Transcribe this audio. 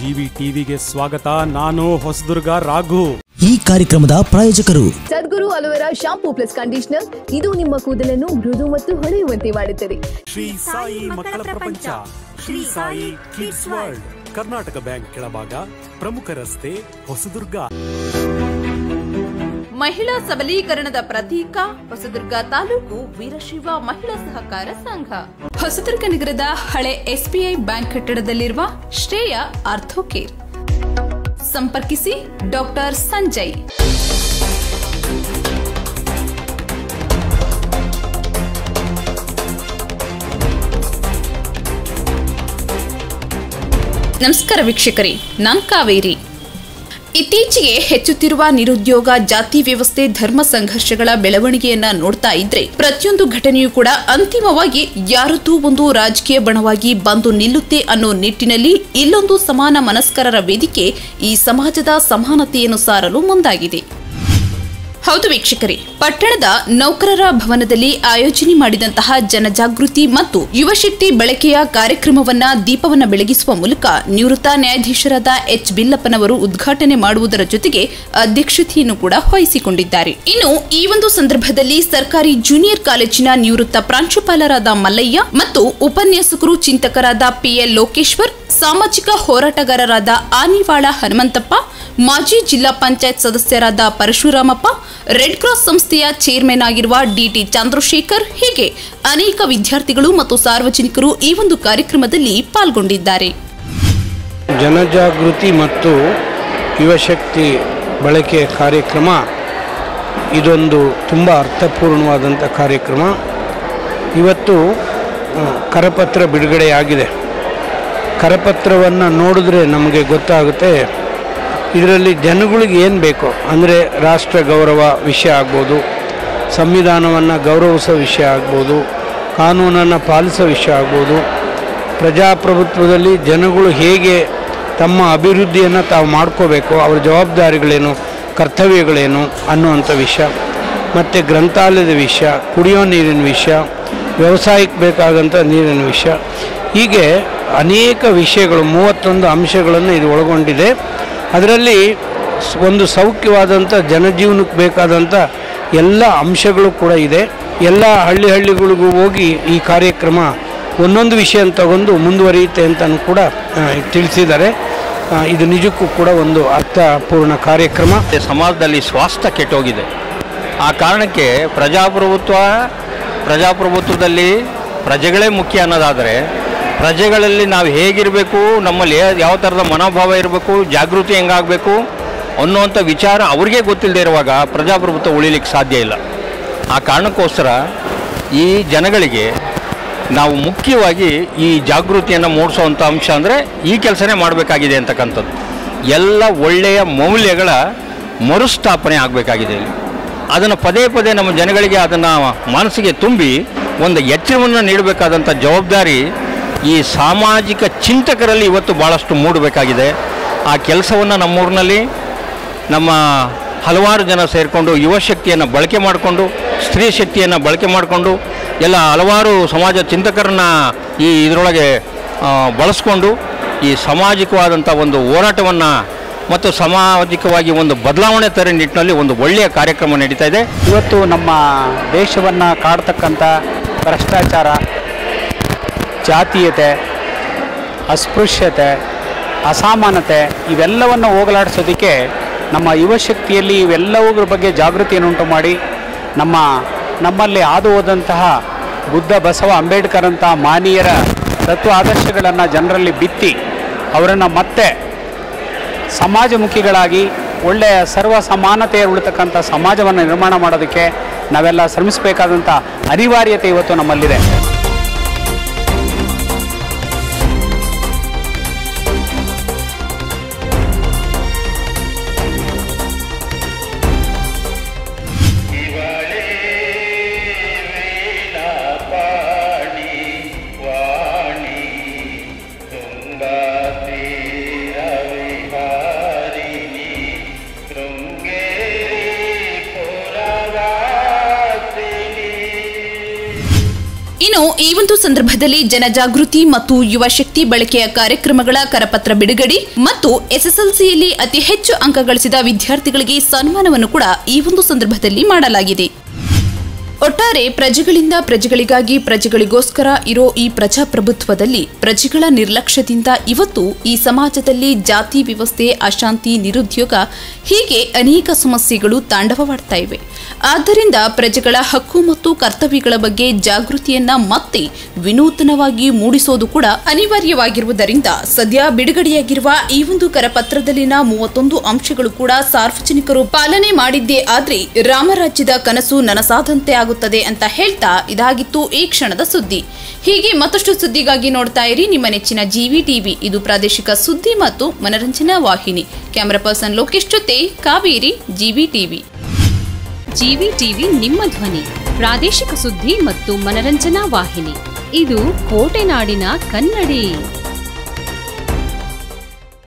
GV ಟಿವಿಗೆ ಸ್ವಾಗತ ನಾನು ಹೊಸದುರ್ಗ ರಾಘು ಈ ಕಾರ್ಯಕ್ರಮದ ಪ್ರಾಯೋಜಕರು Sadguru aloe vera shampoo plus conditioner ಇದು ನಿಮ್ಮ ಕೂದಲನ್ನು ಮೃದು ಮತ್ತು ಹೊಳೆಯುವಂತೆ ಮಾಡುತ್ತದೆ ಶ್ರೀ ಸಾಯಿ ಮಕ್ಕಳ ಪ್ರಪಂಚ Shri Sai kids world Karnataka bank ಕೆಳಭಾಗ ಪ್ರಮುಖ ರಸ್ತೆ ಹೊಸದುರ್ಗ ಮಹಿಳಾ ಸಬಲೀಕರಣದ ಪ್ರತೀಕ ಹೊಸದುರ್ಗ ತಾಲೂಕು ವೀರಶೈವ ಮಹಿಳಾ ಸಹಕಾರ ಸಂಘ ಹೊಸದುರ್ಗ ನಗರದ ಹಳೆ ಎಸ್ಬಿಐ ಬ್ಯಾಂಕ್ ಕಟ್ಟಡದಲ್ಲಿರುವ ಶ್ರೇಯ ಆರ್ಥೋಕೇರ್ ಸಂಪರ್ಕಿಸಿ ಡಾಕ್ಟರ್ ಸಂಜಯ್ ನಮಸ್ಕಾರ ವೀಕ್ಷಕರೇ ನಾನ್ ಕಾವೇರಿ ಇತ್ತೀಚೆಗೆ ಹೆಚ್ಚುತ್ತಿರುವ ನಿರುದ್ಯೋಗ ಜಾತಿ ವ್ಯವಸ್ಥೆ ಧರ್ಮ ಸಂಘರ್ಷಗಳ ಬೆಳವಣಿಗೆಯನ್ನ ನೋಡ್ತಾ ಇದ್ರೆ ಪ್ರತಿಯೊಂದು ಘಟನೆಯೂ ಕೂಡ ಅಂತಿಮವಾಗಿ ಯಾರದ್ದೂ ಒಂದು ರಾಜಕೀಯ ಬಣವಾಗಿ ಬಂದು ನಿಲ್ಲುತ್ತೆ ಅನ್ನೋ ನಿಟ್ಟಿನಲ್ಲಿ ಇಲ್ಲೊಂದು ಸಮಾನ ಮನಸ್ಕರರ ವೇದಿಕೆ ಈ ಸಮಾಜದ ಸಮಾನತೆಯನ್ನು ಸಾರಲು ಮುಂದಾಗಿದೆ ಹೌದು ವೀಕ್ಷಕರೇ ಪಟ್ಟಣದ ನೌಕರರ ಭವನದಲ್ಲಿ ಆಯೋಜನೆ ಮಾಡಿದಂತಹ ಜನಜಾಗೃತಿ ಮತ್ತು ಯುವಶಕ್ತಿ ಬಳಕೆಯ ಕಾರ್ಯಕ್ರಮವನ್ನ ದೀಪವನ್ನ ಬೆಳಗಿಸುವ ಮೂಲಕ ನಿವೃತ್ತ ನ್ಯಾಯಾಧೀಶರಾದ ಎಚ್ ಬಿಲ್ಲಪ್ಪನವರು ಉದ್ಘಾಟನೆ ಮಾಡುವುದರ ಜೊತೆಗೆ ಅಧ್ಯಕ್ಷತೆಯನ್ನು ಕೂಡ ವಹಿಸಿಕೊಂಡಿದ್ದಾರೆ ಇನ್ನು ಈ ಒಂದು ಸಂದರ್ಭದಲ್ಲಿ ಸರ್ಕಾರಿ ಜೂನಿಯರ್ ಕಾಲೇಜಿನ ನಿವೃತ್ತ ಪ್ರಾಂಶುಪಾಲರಾದ ಮಲ್ಲಯ್ಯ ಮತ್ತು ಉಪನ್ಯಾಸಕರು ಚಿಂತಕರಾದ ಪಿಎಲ್ ಲೋಕೇಶ್ವರ್ ಸಾಮಾಜಿಕ ಹೋರಾಟಗಾರರಾದ ಆನಿವಾಳ ಹನುಮಂತಪ್ಪ ಮಾಜಿ ಜಿಲ್ಲಾ ಪಂಚಾಯತ್ ಸದಸ್ಯರಾದ ಪರಶುರಾಮಪ್ಪ ರೆಡ್ ಕ್ರಾಸ್ ಸಂಸ್ಥೆಯ ಚೇರ್ಮನ್ ಆಗಿರುವ ಡಿಟಿ ಚಂದ್ರಶೇಖರ್ ಹೀಗೆ ಅನೇಕ ವಿದ್ಯಾರ್ಥಿಗಳು ಮತ್ತು ಸಾರ್ವಜನಿಕರು ಈ ಒಂದು ಕಾರ್ಯಕ್ರಮದಲ್ಲಿ ಪಾಲ್ಗೊಂಡಿದ್ದಾರೆ ಜನಜಾಗೃತಿ ಮತ್ತು ಯುವಶಕ್ತಿ ಬಳಕೆಯ ಕಾರ್ಯಕ್ರಮ ಇದೊಂದು ತುಂಬ ಅರ್ಥಪೂರ್ಣವಾದಂಥ ಕಾರ್ಯಕ್ರಮ ಇವತ್ತು ಆ, ಕರಪತ್ರ ಬಿಡುಗಡೆಯಾಗಿದೆ ಕರಪತ್ರವನ್ನು ನೋಡಿದ್ರೆ ನಮಗೆ ಗೊತ್ತಾಗುತ್ತೆ ಇದರಲ್ಲಿ ಜನಗಳಿಗೆ ಏನು ಬೇಕೋ ಅಂದರೆ ರಾಷ್ಟ್ರ ಗೌರವ ವಿಷಯ ಆಗ್ಬೋದು ಸಂವಿಧಾನವನ್ನು ಗೌರವಿಸೋ ವಿಷಯ ಆಗ್ಬೋದು ಕಾನೂನನ್ನು ಪಾಲಿಸೋ ವಿಷಯ ಆಗ್ಬೋದು ಪ್ರಜಾಪ್ರಭುತ್ವದಲ್ಲಿ ಜನಗಳು ಹೇಗೆ ತಮ್ಮ ಅಭಿವೃದ್ಧಿಯನ್ನು ತಾವು ಮಾಡ್ಕೋಬೇಕು ಅವರ ಜವಾಬ್ದಾರಿಗಳೇನು ಕರ್ತವ್ಯಗಳೇನು ಅನ್ನುವಂಥ ವಿಷಯ ಮತ್ತು ಗ್ರಂಥಾಲಯದ ವಿಷಯ ಕುಡಿಯೋ ನೀರಿನ ವಿಷಯ ವ್ಯವಸಾಯಕ್ಕೆ ಬೇಕಾದಂಥ ನೀರಿನ ವಿಷಯ ಹೀಗೆ ಅನೇಕ ವಿಷಯಗಳು ಮೂವತ್ತೊಂದು ಅಂಶಗಳನ್ನು ಇದು ಒಳಗೊಂಡಿದೆ ಅದರಲ್ಲಿ ಸ್- ಒಂದು ಸೌಖ್ಯವಾದಂಥ ಜನಜೀವನಕ್ಕೆ ಬೇಕಾದಂಥ ಎಲ್ಲ ಅಂಶಗಳು ಕೂಡ ಇದೆ ಎಲ್ಲ ಹಳ್ಳಿ ಹಳ್ಳಿಗಳಿಗೂ ಹೋಗಿ ಈ ಕಾರ್ಯಕ್ರಮ ಒಂದೊಂದು ವಿಷಯ ತಗೊಂಡು ಮುಂದುವರಿಯುತ್ತೆ ಅಂತಲೂ ಕೂಡ ಆ, ತಿಳಿಸಿದ್ದಾರೆ ಆ, ಇದು ನಿಜಕ್ಕೂ ಕೂಡ ಒಂದು ಅರ್ಥಪೂರ್ಣ ಕಾರ್ಯಕ್ರಮ ಮತ್ತೆ ಸಮಾಜದಲ್ಲಿ ಸ್ವಾಸ್ಥ್ಯ ಕೆಟ್ಟೋಗಿದೆ ಆ ಕಾರಣಕ್ಕೆ ಪ್ರಜಾಪ್ರಭುತ್ವ ಪ್ರಜಾಪ್ರಭುತ್ವದಲ್ಲಿ ಪ್ರಜೆಗಳೇ ಮುಖ್ಯ ಅನ್ನೋದಾದರೆ ಪ್ರಜೆಗಳಲ್ಲಿ ನಾವು ಹೇಗಿರಬೇಕು ನಮ್ಮಲ್ಲಿ ಯಾ- ಯಾವ ಥರದ ಮನೋಭಾವ ಇರಬೇಕು ಜಾಗೃತಿ ಹೆಂಗಾಗಬೇಕು ಅನ್ನುವಂಥ ವಿಚಾರ ಅವ್ರಿಗೆ ಗೊತ್ತಿಲ್ಲದೆ ಇರುವಾಗ ಪ್ರಜಾಪ್ರಭುತ್ವ ಉಳಿಲಿಕ್ಕೆ ಸಾಧ್ಯ ಇಲ್ಲ ಆ ಕಾರಣಕ್ಕೋಸ್ಕರ ಈ ಜನಗಳಿಗೆ ನಾವು ಮುಖ್ಯವಾಗಿ ಈ ಜಾಗೃತಿಯನ್ನು ಮೂಡಿಸುವಂಥ ಅಂಶ ಅಂದರೆ ಈ ಕೆಲಸನೇ ಮಾಡಬೇಕಾಗಿದೆ ಅಂತಕ್ಕಂಥದ್ದು ಎಲ್ಲ ಒಳ್ಳೆಯ ಮೌಲ್ಯಗಳ ಮರುಸ್ಥಾಪನೆ ಆಗಬೇಕಾಗಿದೆ ಇಲ್ಲಿ ಅದನ್ನು ಪದೇ ಪದೇ ನಮ್ಮ ಜನಗಳಿಗೆ ಅದನ್ನು ಮನಸ್ಸಿಗೆ ತುಂಬಿ ಒಂದು ಎಚ್ಚರವನ್ನು ನೀಡಬೇಕಾದಂಥ ಜವಾಬ್ದಾರಿ ಈ ಸಾಮಾಜಿಕ ಚಿಂತಕರಲ್ಲಿ ಇವತ್ತು ಭಾಳಷ್ಟು ಮೂಡಬೇಕಾಗಿದೆ ಆ ಕೆಲಸವನ್ನು ನಮ್ಮೂರಿನಲ್ಲಿ ನಮ್ಮ ಹಲವಾರು ಜನ ಸೇರಿಕೊಂಡು ಯುವ ಶಕ್ತಿಯನ್ನು ಬಳಕೆ ಮಾಡಿಕೊಂಡು ಸ್ತ್ರೀ ಶಕ್ತಿಯನ್ನು ಬಳಕೆ ಮಾಡಿಕೊಂಡು ಎಲ್ಲ ಹಲವಾರು ಸಮಾಜ ಚಿಂತಕರನ್ನ ಈ ಇದರೊಳಗೆ ಆ, ಬಳಸ್ಕೊಂಡು ಈ ಸಾಮಾಜಿಕವಾದಂಥ ಒಂದು ಹೋರಾಟವನ್ನು ಮತ್ತು ಸಾಮಾಜಿಕವಾಗಿ ಒಂದು ಬದಲಾವಣೆ ತರ ನಿಟ್ಟಿನಲ್ಲಿ ಒಂದು ಒಳ್ಳೆಯ ಕಾರ್ಯಕ್ರಮ ನಡೀತಾ ಇದೆ ಇವತ್ತು ನಮ್ಮ ದೇಶವನ್ನು ಕಾಡ್ತಕ್ಕಂಥ ಭ್ರಷ್ಟಾಚಾರ ಜಾತೀಯತೆ ಅಸ್ಪೃಶ್ಯತೆ ಅಸಮಾನತೆ ಇವೆಲ್ಲವನ್ನು ಹೋಗಲಾಡಿಸೋದಕ್ಕೆ ನಮ್ಮ ಯುವಶಕ್ತಿಯಲ್ಲಿ ಇವೆಲ್ಲವುಗಳ ಬಗ್ಗೆ ಜಾಗೃತಿಯನ್ನುಂಟು ಮಾಡಿ ನಮ್ಮ ನಮ್ಮಲ್ಲಿ ಹಾದು ಹೋದಂತಹ ಬುದ್ಧ ಬಸವ ಅಂಬೇಡ್ಕರ್ ಅಂತ ಮಾನೀಯರ ತತ್ವ ಆದರ್ಶಗಳನ್ನು ಜನರಲ್ಲಿ ಬಿತ್ತಿ ಅವರನ್ನು ಮತ್ತೆ ಸಮಾಜಮುಖಿಗಳಾಗಿ ಒಳ್ಳೆಯ ಸರ್ವ ಸಮಾನತೆ ಉಳಿತಕ್ಕಂಥ ಸಮಾಜವನ್ನು ನಿರ್ಮಾಣ ಮಾಡೋದಕ್ಕೆ ನಾವೆಲ್ಲ ಶ್ರಮಿಸಬೇಕಾದಂಥ ಅನಿವಾರ್ಯತೆ ಇವತ್ತು ನಮ್ಮಲ್ಲಿದೆ ಇನ್ನು ಒಂದು ಸಂದರ್ಭದಲ್ಲಿ ಜನಜಾಗೃತಿ ಮತ್ತು ಯುವ ಶಕ್ತಿ ಬಳಕೆಯ ಕಾರ್ಯಕ್ರಮಗಳ ಕರಪತ್ರ ಬಿಡುಗಡೆ ಮತ್ತು ಎಸ್ಎಸ್ಎಲ್ಸಿಯಲ್ಲಿ ಅತಿ ಹೆಚ್ಚು ಅಂಕ ಗಳಿಸಿದ ವಿದ್ಯಾರ್ಥಿಗಳಿಗೆ ಸನ್ಮಾನವನ್ನು ಕೂಡ ಈ ಒಂದು ಸಂದರ್ಭದಲ್ಲಿ ಮಾಡಲಾಗಿದೆ ಒಟ್ಟಾರೆ ಪ್ರಜೆಗಳಿಂದ ಪ್ರಜೆಗಳಿಗಾಗಿ ಪ್ರಜೆಗಳಿಗೋಸ್ಕರ ಇರೋ ಈ ಪ್ರಜಾಪ್ರಭುತ್ವದಲ್ಲಿ ಪ್ರಜೆಗಳ ನಿರ್ಲಕ್ಷ್ಯದಿಂದ ಇವತ್ತು ಈ ಸಮಾಜದಲ್ಲಿ ಜಾತಿ ವ್ಯವಸ್ಥೆ ಅಶಾಂತಿ ನಿರುದ್ಯೋಗ ಹೀಗೆ ಅನೇಕ ಸಮಸ್ಯೆಗಳು ತಾಂಡವವಾಡ್ತಾ ಇವೆ ಆದ್ದರಿಂದ ಪ್ರಜೆಗಳ ಹಕ್ಕು ಮತ್ತು ಕರ್ತವ್ಯಗಳ ಬಗ್ಗೆ ಜಾಗೃತಿಯನ್ನ ಮತ್ತೆ ವಿನೂತನವಾಗಿ ಮೂಡಿಸೋದು ಕೂಡ ಅನಿವಾರ್ಯವಾಗಿರುವುದರಿಂದ ಸದ್ಯ ಬಿಡುಗಡೆಯಾಗಿರುವ ಈ ಒಂದು ಕರಪತ್ರದಲ್ಲಿನ ಮೂವತ್ತೊಂದು ಅಂಶಗಳು ಕೂಡ ಸಾರ್ವಜನಿಕರು ಪಾಲನೆ ಮಾಡಿದ್ದೇ ಆದ್ರೆ ರಾಮರಾಜ್ಯದ ಕನಸು ನನಸಾದಂತೆ ಆಗುತ್ತದೆ ಅಂತ ಹೇಳ್ತಾ ಇದಾಗಿತ್ತು ಈ ಕ್ಷಣದ ಸುದ್ದಿ ಹೀಗೆ ಮತ್ತಷ್ಟು ಸುದ್ದಿಗಾಗಿ ನೋಡ್ತಾ ಇರಿ ನಿಮ್ಮ ನೆಚ್ಚಿನ ಜಿವಿ ಟಿವಿ ಇದು ಪ್ರಾದೇಶಿಕ ಸುದ್ದಿ ಮತ್ತು ಮನರಂಜನಾ ವಾಹಿನಿ ಕ್ಯಾಮರಾ ಪರ್ಸನ್ ಲೋಕೇಶ್ ಜೊತೆ Kaveri GV TV GV TV ನಿಮ್ಮ ಧ್ವನಿ ಪ್ರಾದೇಶಿಕ ಸುದ್ದಿ ಮತ್ತು ಮನರಂಜನಾ ವಾಹಿನಿ ಇದು ಕೋಟೆನಾಡಿನ ಕನ್ನಡಿ